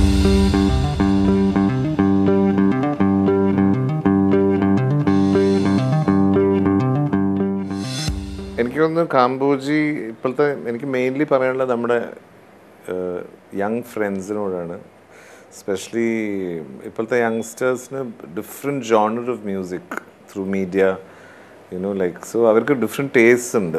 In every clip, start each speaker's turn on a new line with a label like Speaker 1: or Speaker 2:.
Speaker 1: എനിക്ക് തോന്നുന്നു കാംബോജി ഇപ്പോഴത്തെ എനിക്ക് മെയിൻലി പറയാനുള്ളത് നമ്മുടെ യങ് ഫ്രണ്ട്സിനോടാണ് സ്പെഷ്യലി ഇപ്പോഴത്തെ യങ്സ്റ്റേഴ്സിന് different genre of music through media you know like so അവർക്ക് ഡിഫറെൻറ്റ് ടേസ്റ്റ് ഉണ്ട്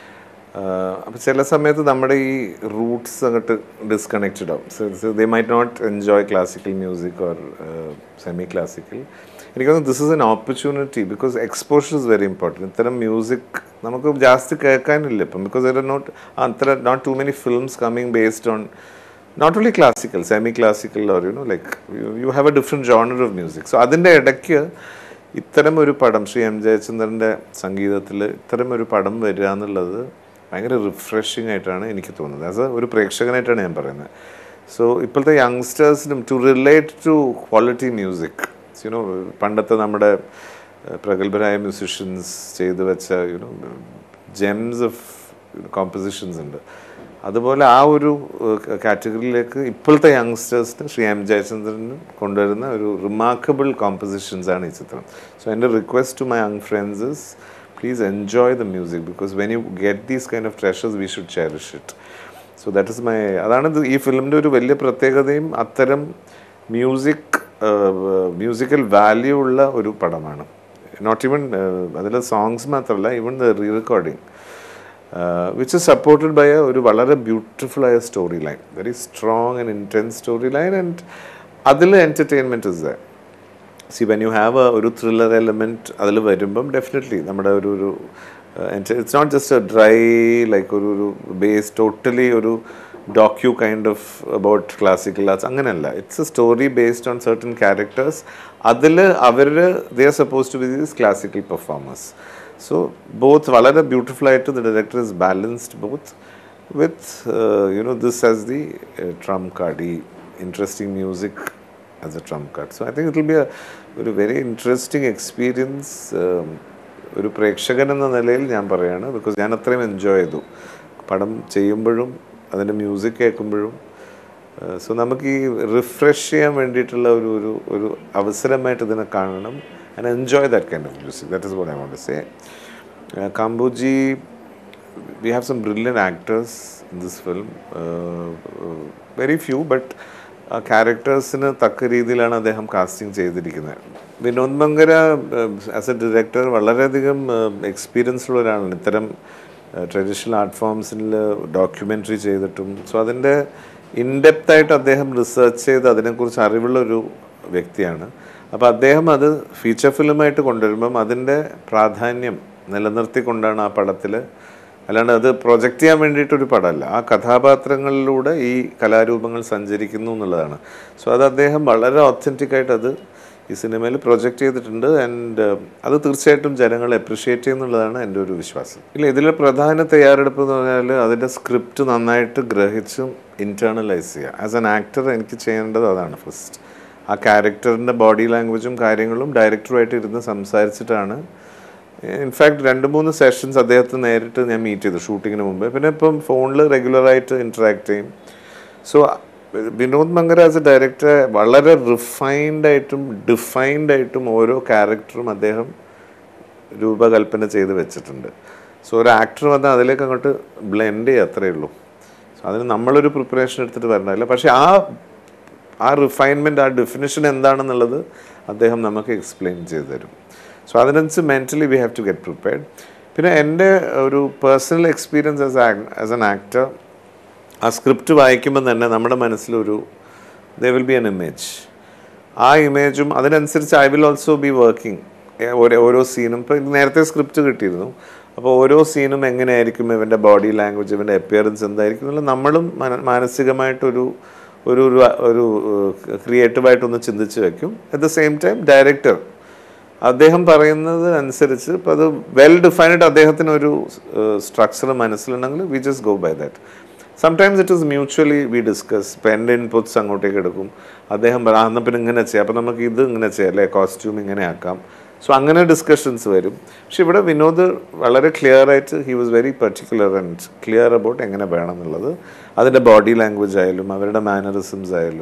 Speaker 1: അപ്പോൾ ചില സമയത്ത് നമ്മുടെ ഈ റൂട്ട്സ് അങ്ങോട്ട് ഡിസ്കണക്റ്റഡ് ആവും so they might not enjoy classical music or semi classical എനിക്ക് തോന്നുന്നു this is an opportunity because exposure is very important ഇത്തരം മ്യൂസിക് നമുക്ക് ജാസ്തി കേൾക്കാനില്ല ഇപ്പം ബിക്കോസ് ദർ നോട്ട് അത്ര not too many films coming based on not only classical semi classical or you know like you have a different genre of music so അതിൻ്റെ ഇടയ്ക്ക് ഇത്തരം ഒരു പടം ശ്രീ എം ജയചന്ദ്രൻ്റെ സംഗീതത്തിൽ ഇത്തരം ഒരു പടം വരിക എന്നുള്ളത് ഭയങ്കര റിഫ്രഷിംഗ് ആയിട്ടാണ് എനിക്ക് തോന്നുന്നത് ആസ് ഒരു പ്രേക്ഷകനായിട്ടാണ് ഞാൻ പറയുന്നത് സോ ഇപ്പോഴത്തെ യങ്സ്റ്റേഴ്സിനും to relate to quality music you know പണ്ടത്തെ നമ്മുടെ പ്രഗത്ഭരായ മ്യൂസിഷ്യൻസ് ചെയ്തു വെച്ച യുനോ ജെംസ് ഓഫ് കോമ്പസിഷൻസ് ഉണ്ട് അതുപോലെ ആ ഒരു കാറ്റഗറിയിലേക്ക് ഇപ്പോഴത്തെ യങ്സ്റ്റേഴ്സിന് ശ്രീ എം ജയചന്ദ്രനും കൊണ്ടുവരുന്ന ഒരു റിമാർക്കബിൾ കോമ്പസിഷൻസ് ആണ് ഈ ചിത്രം സോ എൻ്റെ request to my young friends is please enjoy the music because when you get these kind of treasures we should cherish it so that is my അതാണ് ഇത് ഈ ഫിലിമിൻ്റെ ഒരു വലിയ പ്രത്യേകതയും അത്തരം മ്യൂസിക് മ്യൂസിക്കൽ വാല്യൂ ഉള്ള ഒരു പടമാണ് നോട്ട് ഈവൻ അതിലെ സോങ്സ് മാത്രമല്ല even the re recording which is supported by ഒരു വളരെ ബ്യൂട്ടിഫുൾ ആയ story line very strong and intense story line and അതിൽ entertainment is the see when you have a ഒരു ത്രില്ലർ എലമെൻറ്റ് അതിൽ വരുമ്പം definitely നമ്മുടെ ഒരു ഒരു it's not just a dry like ഒരു ഒരു ബേസ് ടോട്ടലി ഒരു docu kind of about classical arts അങ്ങനെയല്ല it's a story based on certain characters അതിൽ അവർ they are suppose to be these classical performers so both വളരെ beautiful ആയിട്ട് the director is balanced both with you know this as the trump card ഈ interesting music as a trump card so I think it will be ഒരു very interesting experience ഒരു പ്രേക്ഷകൻ എന്ന നിലയിൽ ഞാൻ പറയുകയാണ് ബിക്കോസ് ഞാൻ അത്രയും എൻജോയ് ചെയ്തു പടം ചെയ്യുമ്പോഴും അതിൻ്റെ മ്യൂസിക് കേൾക്കുമ്പോഴും സോ നമുക്ക് ഈ റിഫ്രഷ് ചെയ്യാൻ വേണ്ടിയിട്ടുള്ള ഒരു ഒരു ഒരു അവസരമായിട്ട് ഇതിനെ കാണണം and enjoy that kind of music that is what I want say Kambhoji we have some brilliant actors in this film very few but ആ ക്യാരക്ടേഴ്സിന് തക്ക രീതിയിലാണ് അദ്ദേഹം കാസ്റ്റിംഗ് ചെയ്തിരിക്കുന്നത് Vinod Mankara as a director വളരെയധികം എക്സ്പീരിയൻസ് ഉള്ള ഒരാളാണ് ഇത്തരം ട്രഡീഷണൽ ആർട്ട് ഫോംസിൽ ഡോക്യുമെൻ്ററി ചെയ്തിട്ടും സോ അതിൻ്റെ ഇൻഡെപ്തായിട്ട് അദ്ദേഹം റിസർച്ച് ചെയ്ത് അതിനെക്കുറിച്ച് അറിവുള്ള ഒരു വ്യക്തിയാണ് അപ്പോൾ അദ്ദേഹം അത് ഫീച്ചർ ഫിലിമായിട്ട് കൊണ്ടുവരുമ്പം അതിൻ്റെ പ്രാധാന്യം നിലനിർത്തിക്കൊണ്ടാണ് ആ പടത്തിൽ അല്ലാണ്ട് അത് പ്രൊജക്റ്റ് ചെയ്യാൻ വേണ്ടിയിട്ടൊരു പടമല്ല ആ കഥാപാത്രങ്ങളിലൂടെ ഈ കലാരൂപങ്ങൾ സഞ്ചരിക്കുന്നു എന്നുള്ളതാണ് സോ അത് അദ്ദേഹം വളരെ ഒത്തൻറ്റിക്കായിട്ട് അത് ഈ സിനിമയിൽ പ്രൊജക്റ്റ് ചെയ്തിട്ടുണ്ട് ആൻഡ് അത് തീർച്ചയായിട്ടും ജനങ്ങൾ അപ്രിഷ്യേറ്റ് ചെയ്യുന്നുള്ളതാണ് എൻ്റെ ഒരു വിശ്വാസം ഇല്ല ഇതിലെ പ്രധാന തയ്യാറെടുപ്പ് എന്ന് പറഞ്ഞാൽ അതിൻ്റെ സ്ക്രിപ്റ്റ് നന്നായിട്ട് ഗ്രഹിച്ചും ഇൻറ്റേർണലൈസ് ചെയ്യുക ആസ് ആൻ ആക്ടർ എനിക്ക് ചെയ്യേണ്ടത് അതാണ് ഫസ്റ്റ് ആ ക്യാരക്ടറിൻ്റെ ബോഡി ലാംഗ്വേജും കാര്യങ്ങളും ഡയറക്ടറുമായിട്ട് ഇരുന്ന് സംസാരിച്ചിട്ടാണ് ഇൻഫാക്ട് രണ്ട് മൂന്ന് സെഷൻസ് അദ്ദേഹത്തെ നേരിട്ട് ഞാൻ മീറ്റ് ചെയ്തു ഷൂട്ടിങ്ങിന് മുമ്പ് പിന്നെ ഇപ്പം ഫോണിൽ റെഗുലറായിട്ട് ഇൻറ്ററാക്ട് ചെയ്യും so Vinod Mankara as a director വളരെ റിഫൈൻഡ് ആയിട്ടും ഡിഫൈൻഡ് ആയിട്ടും ഓരോ ക്യാരക്ടറും അദ്ദേഹം രൂപകൽപ്പന ചെയ്ത് വെച്ചിട്ടുണ്ട് സോ ഒരു ആക്ടർ വന്നാൽ അതിലേക്ക് അങ്ങോട്ട് ബ്ലെൻഡ് ചെയ്യുക അത്രയേ ഉള്ളൂ സോ അതിന് നമ്മളൊരു പ്രിപ്പറേഷൻ എടുത്തിട്ട് വരണമല്ല പക്ഷേ ആ ആ റിഫൈൻമെൻറ്റ് ആ ഡെഫിനിഷൻ എന്താണെന്നുള്ളത് അദ്ദേഹം നമുക്ക് എക്സ്പ്ലെയിൻ ചെയ്തു തരും സോ അതിനനുസരിച്ച് mentally we have to get prepared പിന്നെ എൻ്റെ ഒരു personal experience as as an actor ആ സ്ക്രിപ്റ്റ് വായിക്കുമ്പോൾ തന്നെ നമ്മുടെ മനസ്സിലൊരു they will be an image ആ ഇമേജും അതിനനുസരിച്ച് I will also be working ഓരോ ഓരോ സീനും ഇപ്പോൾ നേരത്തെ സ്ക്രിപ്റ്റ് കിട്ടിയിരുന്നു അപ്പോൾ ഓരോ സീനും എങ്ങനെയായിരിക്കും ഇവൻ്റെ ബോഡി ലാംഗ്വേജ് ഇവൻ്റെ അപ്പിയറൻസ് എന്തായിരിക്കും എന്നുള്ള നമ്മളും മാനസികമായിട്ടൊരു ഒരു ഒരു ഒരു ക്രിയേറ്റീവായിട്ടൊന്ന് ചിന്തിച്ച് വെക്കും at the same time director അദ്ദേഹം പറയുന്നത് അനുസരിച്ച് ഇപ്പോൾ അത് വെൽ ഡിഫൈൻഡ് അദ്ദേഹത്തിന് ഒരു സ്ട്രക്ചർ മനസ്സിലുണ്ടെങ്കിൽ we just go by that sometimes it is mutually we discuss ഇപ്പം എൻ്റെ ഇൻപുട്സ് അങ്ങോട്ടേക്ക് എടുക്കും അദ്ദേഹം പറ ആ എന്നാൽ പിന്നെ ഇങ്ങനെ ചെയ്യാം അപ്പം നമുക്ക് ഇത് ഇങ്ങനെ ചെയ്യാം അല്ലേ കോസ്റ്റ്യൂം ഇങ്ങനെ ആക്കാം സോ അങ്ങനെ ഡിസ്കഷൻസ് വരും പക്ഷെ ഇവിടെ വിനോദ് വളരെ ക്ലിയർ ആയിട്ട് he was very particular and clear about എങ്ങനെ വേണം എന്നുള്ളത് അതിൻ്റെ ബോഡി ലാംഗ്വേജ് ആയാലും അവരുടെ മാനറിസംസ് ആയാലും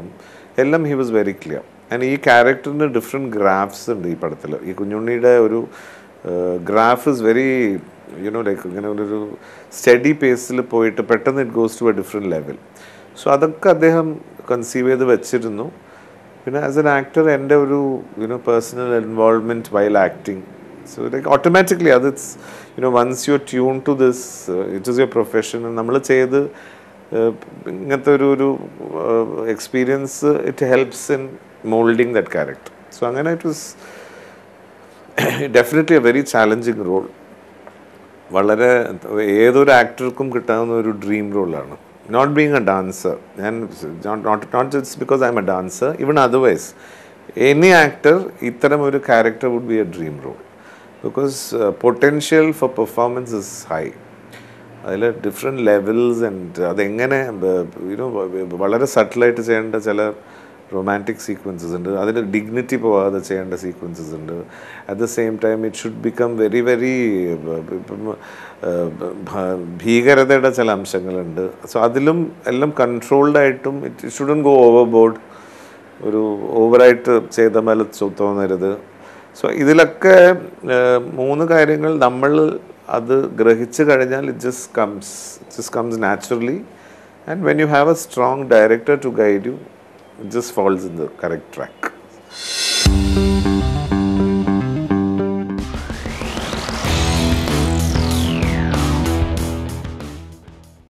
Speaker 1: എല്ലാം he was very clear and ഈ ക്യാരക്ടറിന് ഡിഫറെൻറ്റ് ഗ്രാഫ്സ് ഉണ്ട് ഈ പടത്തിൽ ഈ കുഞ്ഞുണ്ണിയുടെ ഒരു graph is very you know like ഇങ്ങനെ ഒരു സ്റ്റഡി പേസിൽ പോയിട്ട് പെട്ടെന്ന് it goes to a different level so അതൊക്കെ അദ്ദേഹം കൺസീവ് ചെയ്ത് വെച്ചിരുന്നു പിന്നെ ആസ് എൻ ആക്ടർ എൻ്റെ ഒരു you know personal involvement while acting so like automatically അത് it's you know once you tune to this it is your profession നമ്മൾ ചെയ്ത് uh, ഇങ്ങനത്തെ ഒരു ഒരു experience it helps in moulding that character so അങ്ങനെ it was definitely a very challenging role വളരെ ഏതൊരു ആക്ടർക്കും കിട്ടാവുന്ന ഒരു ഡ്രീം റോളാണ് നോട്ട് ബീങ് എ ഡാൻസർ ഞാൻ not not just because I am a dancer even otherwise any actor ഇത്തരം ഒരു character would be a dream role because potential for performance is high അതിൽ ഡിഫറെൻറ്റ് ലെവൽസ് ആൻഡ് അതെങ്ങനെ you know വളരെ സട്ടിലായിട്ട് ചെയ്യേണ്ട ചില romantic sequences ഉണ്ട് അതിന് ഡിഗ്നിറ്റി പോവാതെ ചെയ്യേണ്ട സീക്വൻസസ് ഉണ്ട് at the same time it should become very very ഇപ്പം ഭീകരതയുടെ ചില അംശങ്ങളുണ്ട് സോ അതിലും എല്ലാം കൺട്രോൾഡ് ആയിട്ടും it shouldn't go overboard ഒരു ഓവറായിട്ട് ചെയ്ത മേലെ തോന്നരുത് സോ ഇതിലൊക്കെ മൂന്ന് കാര്യങ്ങൾ നമ്മൾ അത് ഗ്രഹിച്ചു കഴിഞ്ഞാൽ it just comes just comes naturally and when you have a strong director to guide you it just falls in the correct track.